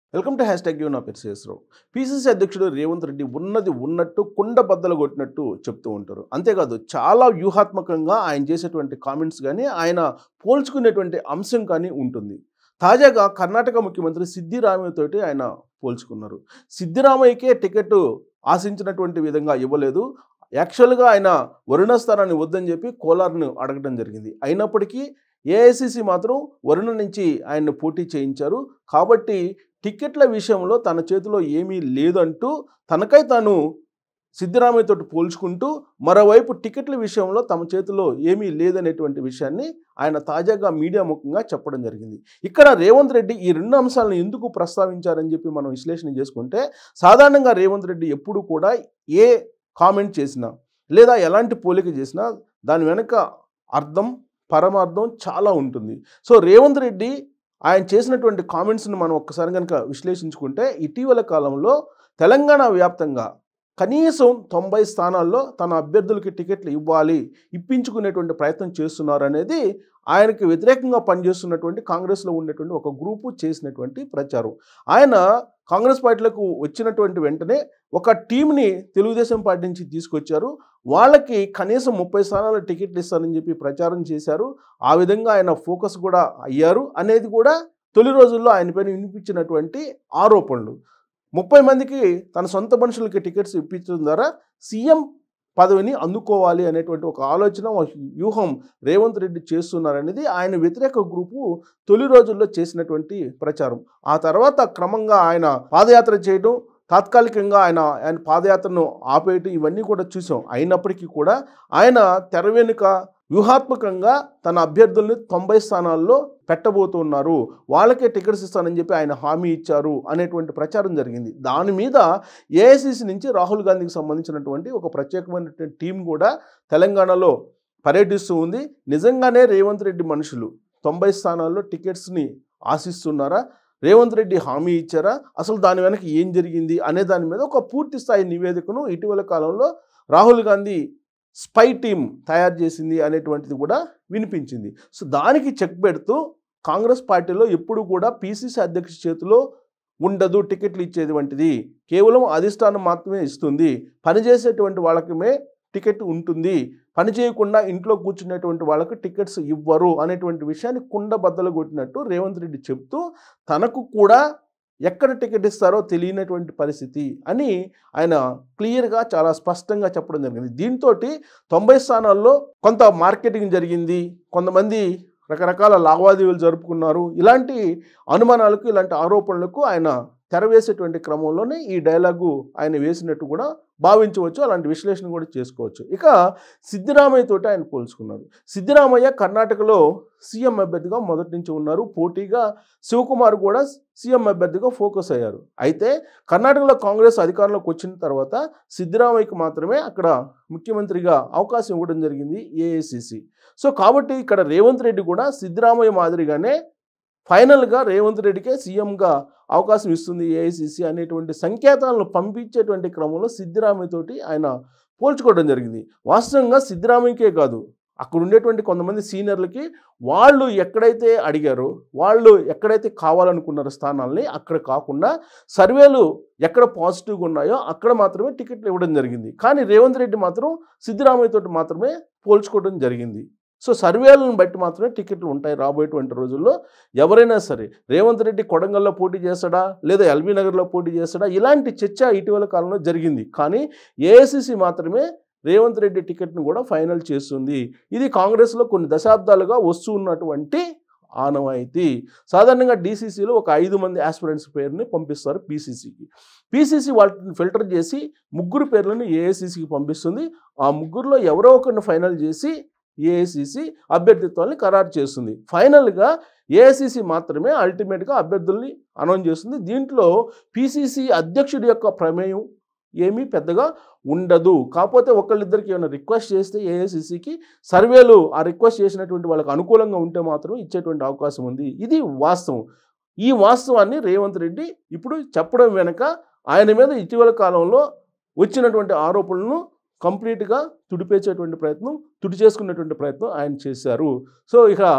welcome to hashtag you నా పేరు Sesha Rao PCC అధ్యక్షుడు రేవంత్ రెడ్డి ఉన్నది ఉన్నట్టు కుండ బద్దలు కొట్టినట్టు చెప్తూ ఉంటారు అంతేకాదు చాలా వ్యూహాత్మకంగా ఆయన చేసేటువంటి కామెంట్స్ కానీ ఆయన పోల్చుకునేటువంటి అంశం కానీ ఉంటుంది తాజాగా కర్ణాటక ముఖ్యమంత్రి సిద్ధిరామయ్యతోటి ఆయన పోల్చుకున్నారు సిద్ధిరామయ్యకే టికెట్ ఆశించినటువంటి విధంగా ఇవ్వలేదు యాక్చువల్గా ఆయన వరుణ స్థానాన్ని వద్దని చెప్పి కోలార్ను అడగడం జరిగింది అయినప్పటికీ ఏఐసిసి మాత్రం వరుణ నుంచి ఆయన్ని పోటీ చేయించారు కాబట్టి టికెట్ల విషయంలో తన చేతిలో ఏమీ లేదంటూ తనకై తాను సిద్ధరామయ్యతో పోల్చుకుంటూ మరోవైపు టికెట్ల విషయంలో తమ చేతిలో ఏమీ లేదనేటువంటి విషయాన్ని ఆయన తాజాగా మీడియా ముఖంగా చెప్పడం జరిగింది ఇక్కడ రేవంత్ రెడ్డి ఈ రెండు అంశాలను ఎందుకు ప్రస్తావించారని చెప్పి మనం విశ్లేషణ చేసుకుంటే సాధారణంగా రేవంత్ రెడ్డి ఎప్పుడు కూడా ఏ కామెంట్ చేసినా లేదా ఎలాంటి పోలిక చేసినా దాని వెనక అర్థం పరమార్థం చాలా ఉంటుంది సో రేవంత్ రెడ్డి ఆయన చేసినటువంటి కామెంట్స్ని మనం ఒక్కసారి కనుక విశ్లేషించుకుంటే ఇటీవల కాలంలో తెలంగాణ వ్యాప్తంగా కనీసం తొంభై స్థానాల్లో తన అభ్యర్థులకి టికెట్లు ఇవ్వాలి ఇప్పించుకునేటువంటి ప్రయత్నం చేస్తున్నారు అనేది ఆయనకి వ్యతిరేకంగా పనిచేస్తున్నటువంటి కాంగ్రెస్లో ఉండేటువంటి ఒక గ్రూపు చేసినటువంటి ప్రచారం ఆయన కాంగ్రెస్ పార్టీలకు వచ్చినటువంటి వెంటనే ఒక టీంని తెలుగుదేశం పార్టీ నుంచి తీసుకొచ్చారు వాళ్ళకి కనీసం ముప్పై స్థానాల టికెట్లు ఇస్తారని చెప్పి ప్రచారం చేశారు ఆ విధంగా ఆయన ఫోకస్ కూడా అయ్యారు అనేది కూడా తొలి రోజుల్లో ఆయన పైన వినిపించినటువంటి ఆరోపణలు ముప్పై మందికి తన సొంత మనుషులకి టికెట్స్ ఇప్పించడం ద్వారా సీఎం పదవిని అందుకోవాలి అనేటువంటి ఒక ఆలోచన ఒక వ్యూహం రేవంత్ రెడ్డి చేస్తున్నారనేది ఆయన వ్యతిరేక గ్రూపు తొలి రోజుల్లో చేసినటువంటి ప్రచారం ఆ తర్వాత క్రమంగా ఆయన పాదయాత్ర చేయడం తాత్కాలికంగా ఆయన ఆయన పాదయాత్రను ఆపేయటం ఇవన్నీ కూడా చూసాం అయినప్పటికీ కూడా ఆయన తెర వెనుక వ్యూహాత్మకంగా తన అభ్యర్థుల్ని తొంభై స్థానాల్లో పెట్టబోతున్నారు వాళ్ళకే టికెట్స్ ఇస్తానని చెప్పి ఆయన హామీ ఇచ్చారు అనేటువంటి ప్రచారం జరిగింది దాని మీద ఏఐసిసి నుంచి రాహుల్ గాంధీకి సంబంధించినటువంటి ఒక ప్రత్యేకమైనటువంటి టీం కూడా తెలంగాణలో పర్యటిస్తూ ఉంది నిజంగానే రేవంత్ రెడ్డి మనుషులు తొంభై స్థానాల్లో టికెట్స్ని ఆశిస్తున్నారా రేవంత్ రెడ్డి హామీ ఇచ్చారా అసలు దాని వెనక ఏం జరిగింది అనే దాని మీద ఒక పూర్తి స్థాయి నివేదికను ఇటీవల కాలంలో రాహుల్ గాంధీ స్పై టీం తయారు చేసింది అనేటువంటిది కూడా వినిపించింది సో దానికి చెక్ పెడుతూ కాంగ్రెస్ పార్టీలో ఎప్పుడు కూడా పీసీసీ అధ్యక్ష చేతిలో ఉండదు టికెట్లు ఇచ్చేది వంటిది కేవలం అధిష్టానం మాత్రమే ఇస్తుంది పనిచేసేటువంటి వాళ్ళకమే టికెట్ ఉంటుంది పని చేయకుండా ఇంట్లో కూర్చునేటువంటి వాళ్ళకు టికెట్స్ ఇవ్వరు అనేటువంటి విషయాన్ని కుండ బద్దలు కొట్టినట్టు రేవంత్ రెడ్డి చెప్తూ తనకు కూడా ఎక్కడ టికెట్ ఇస్తారో తెలియనటువంటి పరిస్థితి అని ఆయన క్లియర్గా చాలా స్పష్టంగా చెప్పడం జరిగింది దీంతో తొంభై స్థానాల్లో కొంత మార్కెటింగ్ జరిగింది కొంతమంది రకరకాల లావాదేవీలు జరుపుకున్నారు ఇలాంటి అనుమానాలకు ఇలాంటి ఆరోపణలకు ఆయన తెరవేసేటువంటి క్రమంలోనే ఈ డైలాగు ఆయన వేసినట్టు కూడా భావించవచ్చు అలాంటి విశ్లేషణ కూడా చేసుకోవచ్చు ఇక సిద్ధిరామయ్య తోటి ఆయన పోల్చుకున్నారు సిద్ధిరామయ్య కర్ణాటకలో సీఎం అభ్యర్థిగా మొదటి నుంచి ఉన్నారు పోటీగా శివకుమార్ కూడా సీఎం అభ్యర్థిగా ఫోకస్ అయ్యారు అయితే కర్ణాటకలో కాంగ్రెస్ అధికారంలోకి వచ్చిన తర్వాత సిద్ధిరామయ్యకి మాత్రమే అక్కడ ముఖ్యమంత్రిగా అవకాశం ఇవ్వడం జరిగింది ఏఐసిసి సో కాబట్టి ఇక్కడ రేవంత్ రెడ్డి కూడా సిద్ధిరామయ్య మాదిరిగానే ఫైనల్గా రేవంత్ రెడ్డికే సీఎంగా అవకాశం ఇస్తుంది ఏఐసిసి అనేటువంటి సంకేతాలను పంపించేటువంటి క్రమంలో సిద్ధిరామయ్యతోటి ఆయన పోల్చుకోవడం జరిగింది వాస్తవంగా సిద్ధిరామయ్యకే కాదు అక్కడ ఉండేటువంటి కొంతమంది సీనియర్లకి వాళ్ళు ఎక్కడైతే అడిగారో వాళ్ళు ఎక్కడైతే కావాలనుకున్నారో స్థానాల్ని అక్కడ కాకుండా సర్వేలు ఎక్కడ పాజిటివ్గా ఉన్నాయో అక్కడ మాత్రమే టికెట్లు ఇవ్వడం జరిగింది కానీ రేవంత్ రెడ్డి మాత్రం సిద్ధిరామయ్యతోటి మాత్రమే పోల్చుకోవడం జరిగింది సో సర్వేలను బట్టి మాత్రమే టికెట్లు ఉంటాయి రాబోయేటువంటి రోజుల్లో ఎవరైనా సరే రేవంత్ రెడ్డి కొడంగల్లో పోటీ చేస్తాడా లేదా ఎల్బీ నగర్లో పోటీ చేస్తాడా ఇలాంటి చర్చ ఇటీవల కాలంలో జరిగింది కానీ ఏఐసిసి మాత్రమే రేవంత్ రెడ్డి టికెట్ను కూడా ఫైనల్ చేస్తుంది ఇది కాంగ్రెస్లో కొన్ని దశాబ్దాలుగా వస్తూ ఉన్నటువంటి ఆనవాయితీ సాధారణంగా డీసీసీలో ఒక ఐదు మంది ఆస్పిరెంట్స్ పేరుని పంపిస్తారు పీసీసీకి పీసీసీ వాటిని ఫిల్టర్ చేసి ముగ్గురు పేర్లను ఏఐసీసీకి పంపిస్తుంది ఆ ముగ్గురులో ఎవరో ఒకరిని ఫైనల్ చేసి ఏఐసిసి అభ్యర్థిత్వాన్ని ఖరారు చేస్తుంది ఫైనల్గా ఏఐసిసి మాత్రమే అల్టిమేట్గా అభ్యర్థుల్ని అనౌన్స్ చేస్తుంది దీంట్లో పిసిసి అధ్యక్షుడి యొక్క ప్రమేయం ఏమీ పెద్దగా ఉండదు కాకపోతే ఒకళ్ళిద్దరికి ఏమైనా రిక్వెస్ట్ చేస్తే ఏఐసిసికి సర్వేలు ఆ రిక్వెస్ట్ చేసినటువంటి వాళ్ళకి అనుకూలంగా ఉంటే మాత్రమే ఇచ్చేటువంటి అవకాశం ఉంది ఇది వాస్తవం ఈ వాస్తవాన్ని రేవంత్ రెడ్డి ఇప్పుడు చెప్పడం వెనక ఆయన మీద ఇటీవల కాలంలో వచ్చినటువంటి ఆరోపణలను కంప్లీట్గా తుడిపేసేటువంటి ప్రయత్నం తుడి చేసుకునేటువంటి ప్రయత్నం ఆయన చేశారు సో ఇక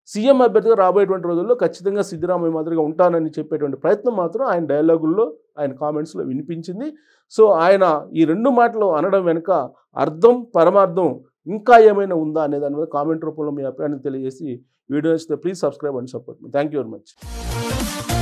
సీఎం అభ్యర్థిగా రాబోయేటువంటి రోజుల్లో ఖచ్చితంగా సిద్ధరామయ్య మాదిరిగా ఉంటానని చెప్పేటువంటి ప్రయత్నం మాత్రం ఆయన డైలాగుల్లో ఆయన కామెంట్స్లో వినిపించింది సో ఆయన ఈ రెండు మాటలు అనడం వెనుక అర్థం పరమార్థం ఇంకా ఏమైనా ఉందా అనే దాని మీద కామెంట్ రూపంలో మీ అభిప్రాయాన్ని తెలియజేసి వీడియో నచ్చితే please subscribe and support thank you very much